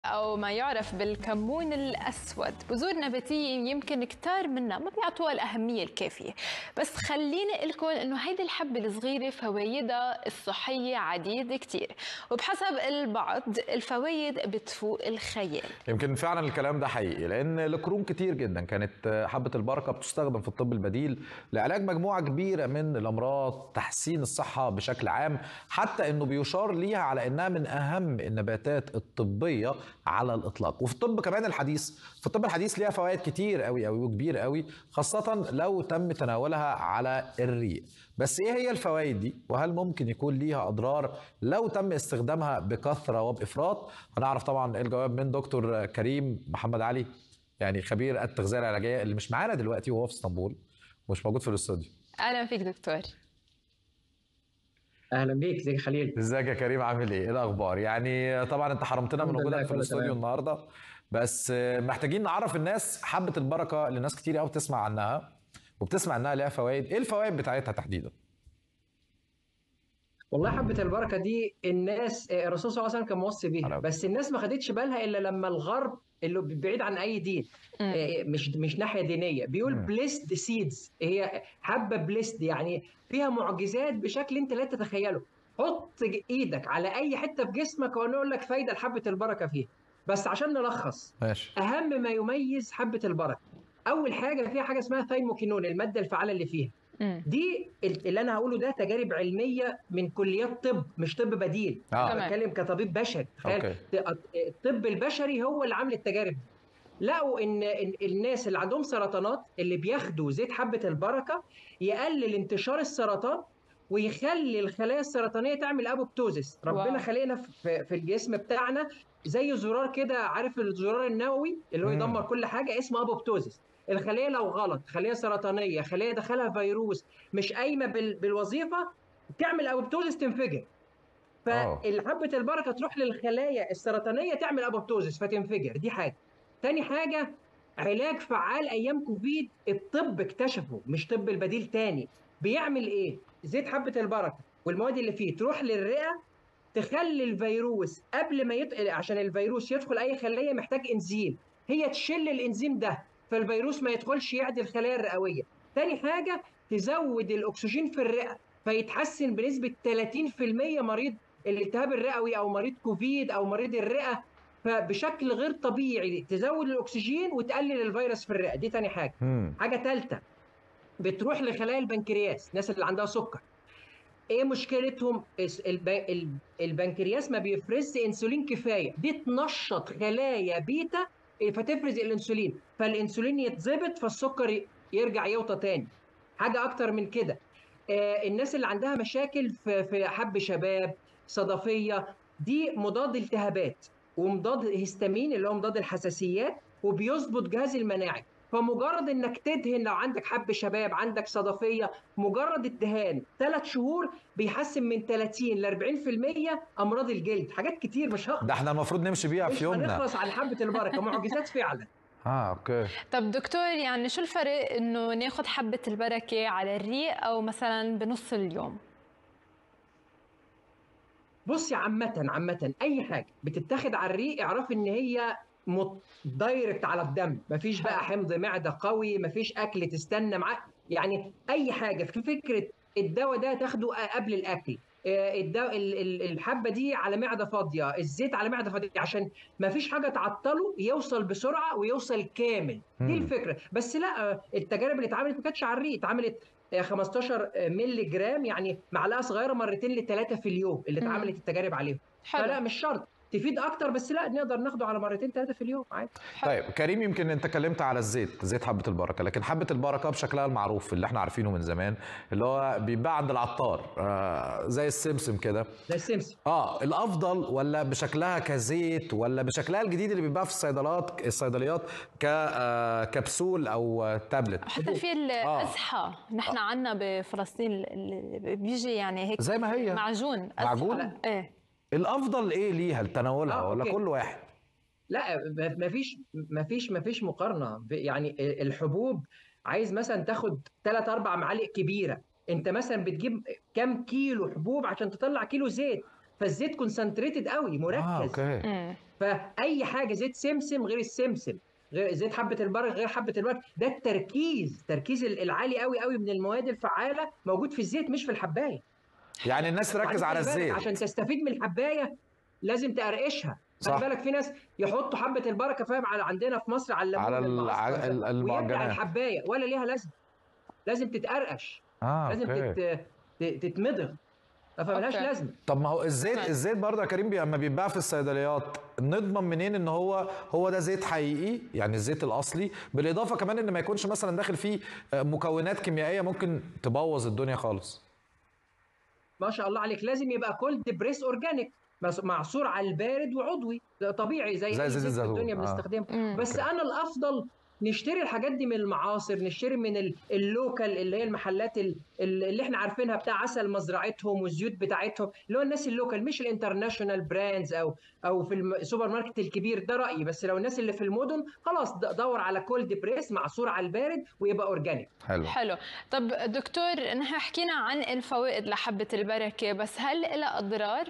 أو ما يعرف بالكمون الأسود بذور نباتية يمكن كتار منا ما بيعطوها الأهمية الكافية بس خليني أقول لكم إنه هيدي الحبة الصغيرة فوايدها الصحية عديدة كتير وبحسب البعض الفوايد بتفوق الخيال يمكن فعلا الكلام ده حقيقي لان الكروم كتير جدا كانت حبه البركه بتستخدم في الطب البديل لعلاج مجموعه كبيره من الامراض تحسين الصحه بشكل عام حتى انه بيشار ليها على انها من اهم النباتات الطبيه على الاطلاق وفي الطب كمان الحديث في الطب الحديث ليها فوائد كتير قوي قوي وكبير قوي خاصه لو تم تناولها على الريق بس ايه هي الفوائد دي وهل ممكن يكون ليها اضرار لو تم استخدامها بكثره وبافراط هنعرف طبعا الجواب من دكتور كريم محمد علي يعني خبير التغذيه العلاجيه اللي مش معانا دلوقتي وهو في اسطنبول ومش موجود في الاستوديو أهلا فيك دكتور اهلا بيك زي خليل ازيك يا كريم عامل ايه؟ ايه الاخبار؟ يعني طبعا انت حرمتنا من الحمد لله وجودك في كله الاستوديو تمام. النهارده بس محتاجين نعرف الناس حبه البركه اللي ناس كتير قوي بتسمع عنها وبتسمع انها ليها فوائد، ايه الفوائد بتاعتها تحديدا؟ والله حبة البركة دي الناس الرسول صلى الله عليه وسلم كان موصي بيها على- بس الناس ما خدتش بالها الا لما الغرب اللي بعيد عن اي دين مم. إيه، مش مش ناحية دينية بيقول مم. بليسد سيدز هي حبة بليسد يعني فيها معجزات بشكل انت لا تتخيله حط ايدك على اي حتة في جسمك وانا اقول لك فايدة لحبة البركة فيها بس عشان نلخص ماشي اهم ما يميز حبة البركة اول حاجة فيها حاجة اسمها ثايموكينون المادة الفعالة اللي فيها مم. دي اللي انا هقوله ده تجارب علميه من كليات طب مش طب بديل اه تمام. بتكلم كطبيب بشري تخيل أوكي. الطب البشري هو اللي عامل التجارب دي لقوا ان إن الناس اللي عندهم سرطانات اللي بياخدوا زيت حبه البركه يقلل انتشار السرطان ويخلي الخلايا السرطانيه تعمل ابوبتوزيس ربنا واو. خلقنا في في الجسم بتاعنا زي زرار كده عارف الزرار النووي اللي هو مم. يدمر كل حاجه اسمه ابوبتوزيس الخليه لو غلط خليه سرطانيه خليه دخلها فيروس مش قايمه بال- بالوظيفه تعمل ابوبتوزيس تنفجر آه. فالحبة البركة تروح للخلايا السرطانية تعمل ابوبتوزيس فتنفجر دي حاجة تاني حاجة علاج فعال ايام كوفيد الطب اكتشفه مش طب البديل تاني بيعمل ايه زيت حبة البركة والمواد اللي فيه تروح للرئة تخلي الفيروس قبل ما يت... عشان الفيروس يدخل اي خلية محتاج انزيم هي تشل الانزيم ده فالفيروس ما يدخلش يعدي الخلايا الرئوية تاني حاجة تزود الاكسجين في الرئة فيتحسن بنسبة 30% مريض الالتهاب الرئوي او مريض كوفيد او مريض الرئة فبشكل غير طبيعي تزود الاكسجين وتقلل الفيروس في الرئة دي تاني حاجة مم. حاجه ثالثه بتروح لخلايا البنكرياس الناس اللي عندها سكر ايه مشكلتهم الس- الب... ال- البنكرياس ما بيفرزش انسولين كفايه دي تنشط خلايا بيتا فتفرز الانسولين فالانسولين يتظبط فالسكر ي- يرجع يوطى تاني حاجه اكتر من كده آه الناس اللي عندها مشاكل في في حب شباب صدفيه دي مضاد التهابات ومضاد هيستامين اللي هو مضاد الحساسيات وبيظبط جهاز المناعي فمجرد انك تدهن لو عندك حب شباب عندك صدفيه مجرد الدهان ثلاث شهور بيحسن من 30 ل 40% امراض الجلد حاجات كتير مش هخلص ده احنا المفروض نمشي بيها مش في يومنا هنخلص على حبه البركه معجزات فعلا اه اوكي طب دكتور يعني شو الفرق انه ناخد حبة البركة على الريق او مثلا بنص اليوم بصي عامة عامة أي حاجة بتتاخد على الريق اعرف إن هي مت- دايركت على الدم مفيش بقى حمض معدة قوي مفيش أكل تستنى معاه يعني أي حاجة في فكرة الدواء ده تاخده قبل الأكل آه، الدواء ال- ال- الحبة دي على معدة فاضية الزيت على معدة فاضية عشان مفيش حاجة تعطله يوصل بسرعة ويوصل كامل دي مم. الفكرة بس لا آه، التجارب اللي اتعملت ما كانتش على الريق اتعملت آه، 15 مللي جرام يعني معلقه صغيره مرتين لثلاثه في اليوم اللي مم. اتعملت التجارب عليهم فلا حلو مش شرط تفيد اكتر بس لا نقدر ناخده على مرتين ثلاثه في اليوم عادي طيب كريم يمكن انت اتكلمت على الزيت زيت حبه البركه لكن حبه البركه بشكلها المعروف اللي احنا عارفينه من زمان اللي هو بيتباع عند العطار آه زي السمسم كده زي السمسم اه الافضل ولا بشكلها كزيت ولا بشكلها الجديد اللي بيتباع في الصيدلات الصيدليات ككبسول او آه، تابلت حتى في الازحى نحن عنا بفلسطين اللي بيجي يعني هيك زي ما هي معجون أزحى. معجون؟ ايه الافضل ايه ليها لتناولها آه، ولا أوكي. كل واحد لا ما فيش ما فيش ما فيش مقارنه ب- يعني الحبوب عايز مثلا تاخد ثلاث اربع معالق كبيره انت مثلا بتجيب كام كيلو حبوب عشان تطلع كيلو زيت فالزيت كونسنتريتد قوي مركز اه اوكي مم. فاي حاجه زيت سمسم غير السمسم غير زيت حبه البرك غير حبه البرك ده التركيز التركيز العالي قوي قوي من المواد الفعاله موجود في الزيت مش في الحبايه يعني الناس تركز على الزيت عشان تستفيد من الحبايه لازم تقرقشها صح. خلي بالك في ناس يحطوا حبه البركه فاهم على عندنا في مصر على الليمون على المعصفر الع- ال- ويرجع المعجنات الحبايه ولا ليها لازمه لازم تتقرقش اه لازم اوكي تت... ت- تتمضغ فملهاش أوكي. لازمه طب ما هو الزيت طيب. الزيت برضه يا كريم بي- لما بيتباع في الصيدليات نضمن منين ان هو هو ده زيت حقيقي يعني الزيت الاصلي بالاضافه كمان ان ما يكونش مثلا داخل فيه آه، مكونات كيميائيه ممكن تبوظ الدنيا خالص ما شاء الله عليك لازم يبقى كولد بريس اورجانيك بس- معصور على البارد وعضوي ده طبيعي زي, زي أي زيت زيت في الزيتون. الدنيا آه. بنستخدمه مم. بس أوكي. انا الافضل نشتري الحاجات دي من المعاصر نشتري من ال- اللوكال اللي هي المحلات ال- ال- اللي احنا عارفينها بتاع عسل مزرعتهم والزيوت بتاعتهم اللي هو الناس اللوكال مش الانترناشونال براندز او او في الم- السوبر ماركت الكبير ده رايي بس لو الناس اللي في المدن خلاص د- دور على كولد بريس معصور على البارد ويبقى اورجانيك حلو حلو طب دكتور نحن حكينا عن الفوائد لحبة البركة بس هل لها أضرار؟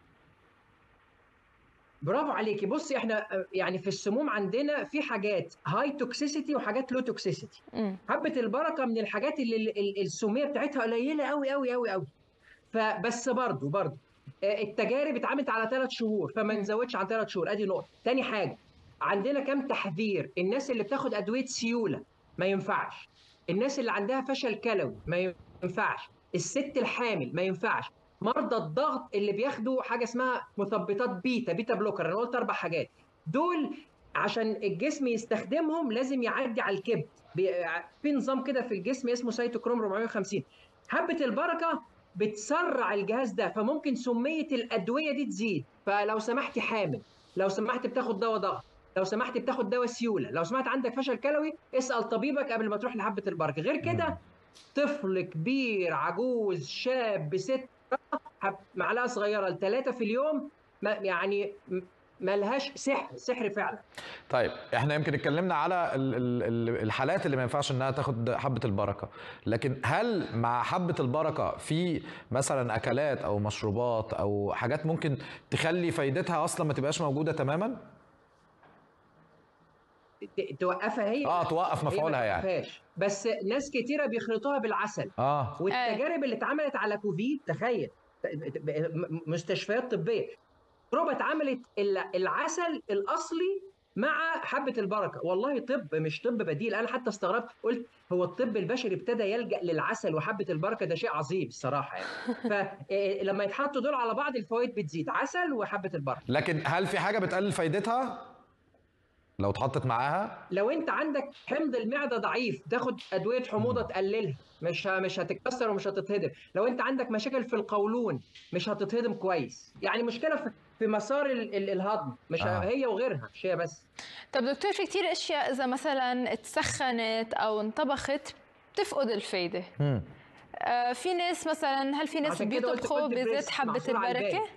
برافو عليكي بصي احنا آه، يعني في السموم عندنا في حاجات هاي توكسيسيتي وحاجات لو توكسيسيتي مم. حبه البركه من الحاجات اللي ال- ال- السميه بتاعتها قليله قوي قوي قوي قوي فبس برضه برضه آه، التجارب اتعملت على ثلاث شهور فما نزودش عن ثلاث شهور ادي نقطه تاني حاجه عندنا كم تحذير الناس اللي بتاخد ادويه سيوله ما ينفعش الناس اللي عندها فشل كلوي ما ينفعش الست الحامل ما ينفعش مرضى الضغط اللي بياخدوا حاجه اسمها مثبطات بيتا بيتا بلوكر انا قلت اربع حاجات دول عشان الجسم يستخدمهم لازم يعدي على الكبد بي- في نظام كده في الجسم اسمه سيتوكروم 450 حبه البركه بتسرع الجهاز ده فممكن سميه الادويه دي تزيد فلو سمحتي حامل لو سمحت بتاخد دواء ضغط لو سمحت بتاخد دواء سيوله لو سمحت عندك فشل كلوي اسال طبيبك قبل ما تروح لحبه البركه غير كده طفل كبير عجوز شاب ست حب- معلقه صغيره لثلاثه في اليوم ما يعني م- ملهاش سحر سحر فعلا طيب احنا يمكن اتكلمنا على ال- ال- ال- الحالات اللي ما ينفعش انها تاخد حبه البركه لكن هل مع حبه البركه في مثلا اكلات او مشروبات او حاجات ممكن تخلي فايدتها اصلا ما تبقاش موجوده تماما ت- توقفها هي اه توقف هي ما مفعولها يعني توقفهاش. بس ناس كتيره بيخلطوها بالعسل اه والتجارب اللي اتعملت على كوفيد تخيل م- مستشفيات طبيه تجربه اتعملت ال- العسل الاصلي مع حبه البركه والله طب مش طب بديل انا حتى استغربت قلت هو الطب البشري ابتدى يلجا للعسل وحبه البركه ده شيء عظيم الصراحه يعني فلما يتحطوا دول على بعض الفوائد بتزيد عسل وحبه البركه لكن هل في حاجه بتقلل فايدتها لو اتحطت معاها لو انت عندك حمض المعده ضعيف تاخد ادويه حموضه تقللها مش ه- مش هتتكسر ومش هتتهضم لو انت عندك مشاكل في القولون مش هتتهضم كويس يعني مشكله في في مسار ال- ال- الهضم مش آه. آه. هي وغيرها مش هي بس طب دكتور في كتير أشياء إذا مثلا تسخنت أو انطبخت بتفقد الفايدة مم. آه في ناس مثلا هل في ناس عشان كده قلت بيطبخوا كولد بزيت بريس حبة معصور على البركة؟ البارد.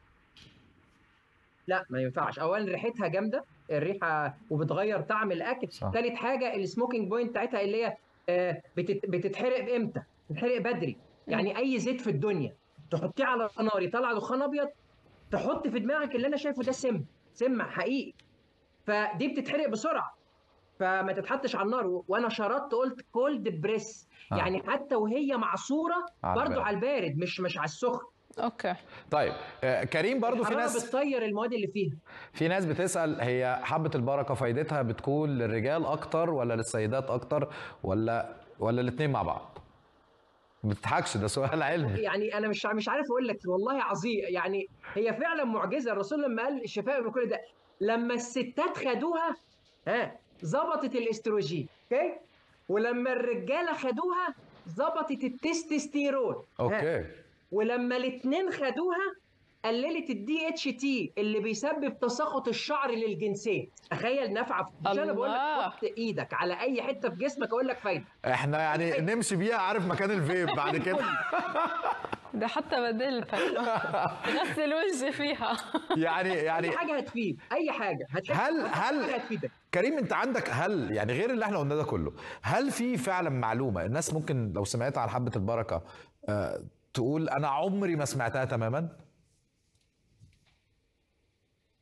لا ما ينفعش اولا ريحتها جامده الريحه وبتغير طعم الاكل صح. ثالث حاجه السموكينج بوينت بتاعتها اللي هي آه، بتت- بتتحرق امتى بتتحرق بدري يعني اي زيت في الدنيا تحطيه على النار يطلع دخان ابيض تحط في دماغك اللي انا شايفه ده سم سم حقيقي فدي بتتحرق بسرعه فما تتحطش على النار و- وانا شرطت قلت كولد بريس آه. يعني حتى وهي معصوره على برضو البارد. على البارد مش مش على السخن أوكي طيب آه، كريم برضو في الحراره ناس بتطير المواد اللي فيها في ناس بتسأل هي حبة البركة فايدتها بتكون للرجال أكتر ولا للسيدات أكتر ولا ولا الاتنين مع بعض؟ ما بتضحكش ده سؤال علمي يعني انا مش مش عارف اقول لك والله عظيم يعني هي فعلا معجزه الرسول لما قال الشفاء من كل ده لما الستات خدوها ها ظبطت الاستروجين اوكي ولما الرجاله خدوها ظبطت التستوستيرون ها؟ أوكي ولما الاثنين خدوها قللت الدي اتش تي اللي بيسبب تساقط الشعر للجنسين تخيل نافعه في- مش انا بقول لك الله. حط ايدك على اي حته في جسمك اقول لك فايده احنا يعني نمشي بيها عارف مكان الفيب بعد كده ده حتى بدلتك غسل وجهي فيها يعني يعني اي حاجه هتفيد اي حاجه هتفيد هل- أي هل- حاجه هتفيدك كريم انت عندك هل يعني غير اللي احنا قلناه ده كله هل في فعلا معلومه الناس ممكن لو سمعت عن حبه البركه آه، تقول انا عمري ما سمعتها تماما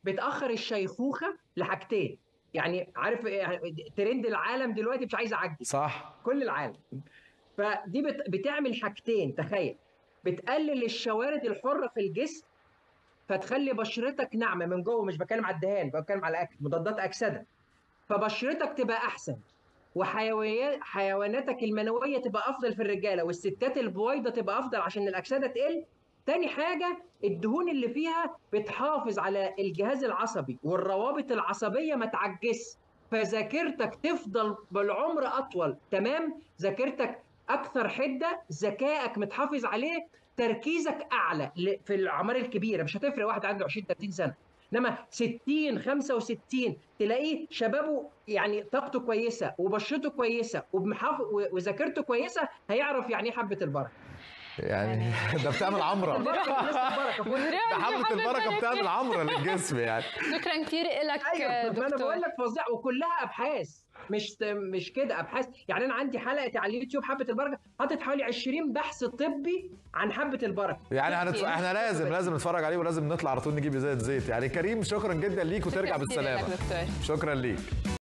بتاخر الشيخوخه لحاجتين يعني عارف إيه؟ ترند العالم دلوقتي مش عايز اعجز صح كل العالم فدي بت... بتعمل حاجتين تخيل بتقلل الشوارد الحره في الجسم فتخلي بشرتك ناعمه من جوه مش بتكلم على الدهان بتكلم على الاكل مضادات اكسده فبشرتك تبقى احسن وحيوانات حيواناتك المنويه تبقى افضل في الرجاله والستات البويضه تبقى افضل عشان الاكسده تقل تاني حاجة الدهون اللي فيها بتحافظ على الجهاز العصبي والروابط العصبية ما تعجزش فذاكرتك تفضل بالعمر أطول تمام ذاكرتك أكثر حدة ذكائك متحافظ عليه تركيزك أعلى ل- في الأعمار الكبيرة مش هتفرق واحد عنده 20 30 سنة انما 60 65 تلاقيه شبابه يعني طاقته كويسه وبشرته كويسه وبمحافظ وذاكرته كويسه هيعرف يعني ايه حبه البركه يعني ده بتعمل عمره البركه لسه البركه فوق ده حبه البركه بتعمل عمره للجسم يعني شكرا كثير لك ايوه ما انا دكتور بقول لك فظيع وكلها ابحاث مش مش كده ابحاث يعني انا عندي حلقه على اليوتيوب حبه البركه حاطط حوالي 20 بحث طبي عن حبه البركه يعني هنتف... احنا لازم لازم نتفرج عليه ولازم نطلع على طول نجيب ازازه زيت يعني كريم شكرا جدا ليك وترجع شكراً كتير بالسلامه لك دكتور شكرا ليك